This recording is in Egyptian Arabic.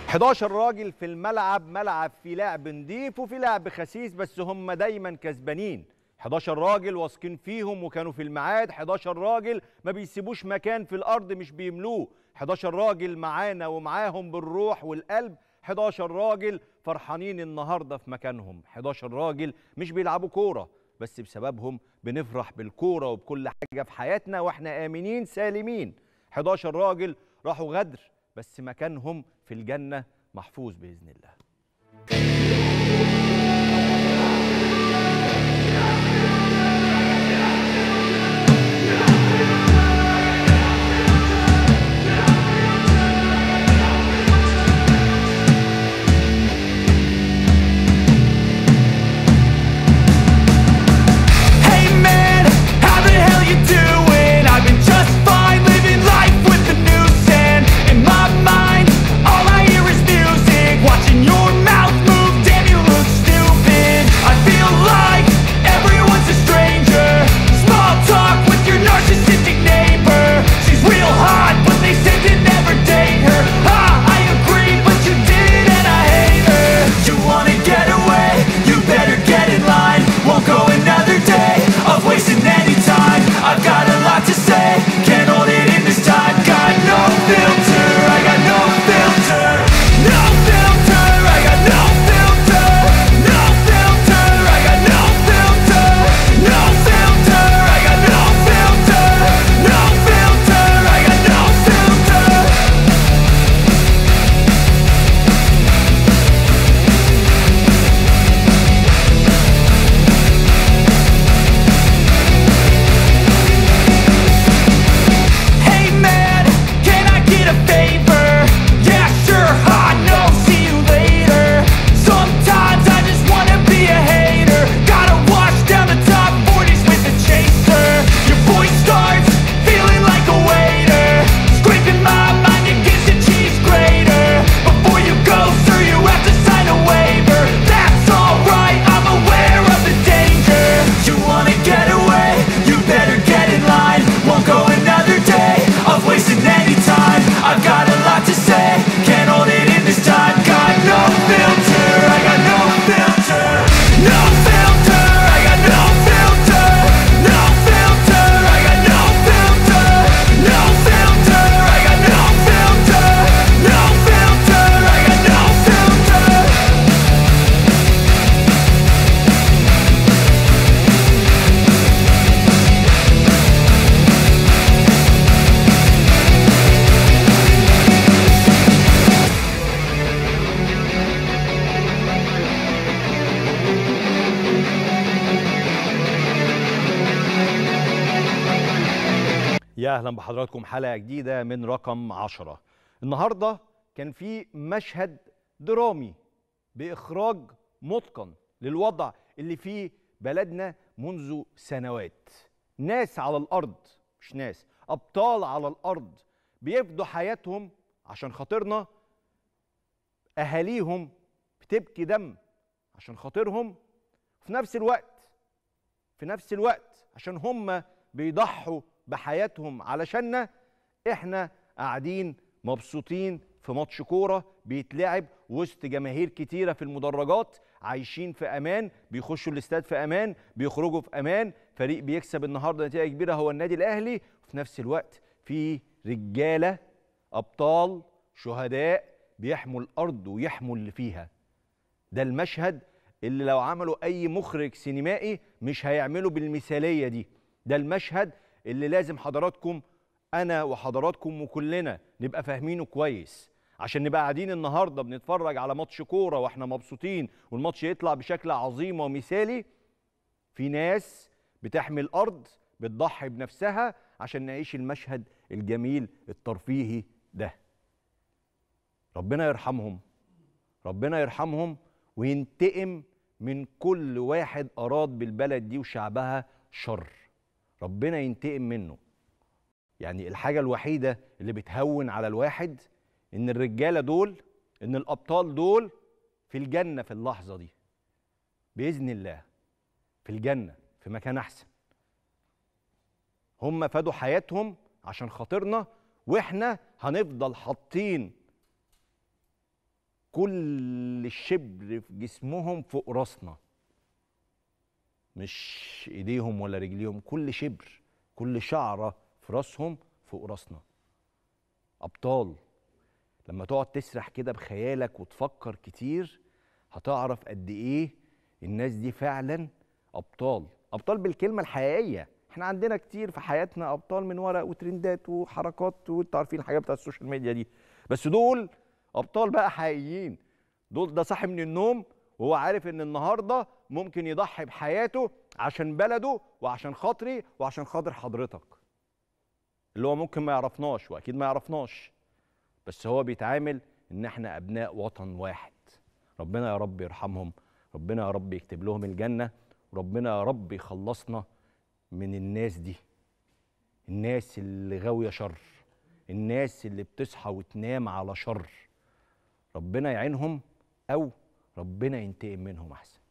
11 راجل في الملعب ملعب في لعب نضيف وفي لعب خسيس بس هم دايما كسبانين 11 راجل واثقين فيهم وكانوا في الميعاد 11 راجل ما بيسيبوش مكان في الارض مش بيملوه 11 راجل معانا ومعاهم بالروح والقلب 11 راجل فرحانين النهارده في مكانهم 11 راجل مش بيلعبوا كوره بس بسببهم بنفرح بالكوره وبكل حاجه في حياتنا واحنا امنين سالمين 11 راجل راحوا غدر بس مكانهم في الجنه محفوظ باذن الله Hey man, how the hell you doing? I've been just fine living life with the noose and in my mind, all I hear is music. Watching your mouth move, damn you look stupid. I feel like everyone's a stranger. Small talk with your narcissistic neighbor. She's real hot, but they said to never date her. Ha, I agree, but you did and I hate her. You wanna get away? You better get in line. Won't go another day of wasting any time. I've got a lot to say, can't hold it in this time. Got no filter, I got no filter. No filter, I got no filter. No filter, I got no filter. No filter, I got no filter. No filter, I got no filter. Hey man, can I get a favor? Yeah, sure, I know, see you later. Sometimes I just wanna be a hater. Gotta wash down the top 40s with a chaser. Your voice starts feeling like a waiter. Scraping my mind against a cheese grater. Before you go, sir, you have to sign a waiver. That's alright, I'm aware of the danger. You wanna get away? You better get in line. Won't go another day of wasting any time. I've got a lot to say, can't hold it in this time. Got no filter, I got no filter. No filter, I got no filter. No filter, I got no filter. No filter, I got no filter. No filter, I got no filter. يا اهلا بحضراتكم حلقه جديده من رقم عشرة النهارده كان في مشهد درامي باخراج متقن للوضع اللي فيه بلدنا منذ سنوات ناس على الارض مش ناس ابطال على الارض بيفدوا حياتهم عشان خاطرنا اهاليهم بتبكي دم عشان خاطرهم في نفس الوقت في نفس الوقت عشان هم بيضحوا بحياتهم علشاننا احنا قاعدين مبسوطين في ماتش كوره بيتلعب وسط جماهير كتيره في المدرجات عايشين في امان بيخشوا الاستاد في امان بيخرجوا في امان فريق بيكسب النهارده نتيجه كبيره هو النادي الاهلي وفي نفس الوقت في رجاله ابطال شهداء بيحموا الارض ويحموا اللي فيها ده المشهد اللي لو عملوا اي مخرج سينمائي مش هيعمله بالمثاليه دي ده المشهد اللي لازم حضراتكم انا وحضراتكم وكلنا نبقى فاهمينه كويس عشان نبقى قاعدين النهارده بنتفرج على ماتش كوره واحنا مبسوطين والماتش يطلع بشكل عظيم ومثالي في ناس بتحمي الارض بتضحي بنفسها عشان نعيش المشهد الجميل الترفيهي ده ربنا يرحمهم ربنا يرحمهم وينتقم من كل واحد اراد بالبلد دي وشعبها شر ربنا ينتقم منه يعني الحاجه الوحيده اللي بتهون على الواحد ان الرجاله دول ان الابطال دول في الجنه في اللحظه دي باذن الله في الجنه في مكان احسن هم فادوا حياتهم عشان خاطرنا واحنا هنفضل حاطين كل الشبر في جسمهم فوق راسنا مش ايديهم ولا رجليهم كل شبر كل شعره في راسهم فوق راسنا ابطال لما تقعد تسرح كده بخيالك وتفكر كتير هتعرف قد ايه الناس دي فعلا ابطال ابطال بالكلمه الحقيقيه احنا عندنا كتير في حياتنا ابطال من ورق وترندات وحركات وانتوا عارفين الحاجات بتاعت السوشيال ميديا دي بس دول ابطال بقى حقيقيين دول ده صاحي من النوم وهو عارف ان النهارده ممكن يضحي بحياته عشان بلده وعشان خاطري وعشان خاطر حضرتك اللي هو ممكن ما يعرفناش واكيد ما يعرفناش بس هو بيتعامل ان احنا ابناء وطن واحد ربنا يا رب يرحمهم ربنا يا رب يكتب لهم الجنه وربنا يا رب يخلصنا من الناس دي الناس اللي غاويه شر الناس اللي بتصحى وتنام على شر ربنا يعينهم او ربنا ينتقم منهم احسن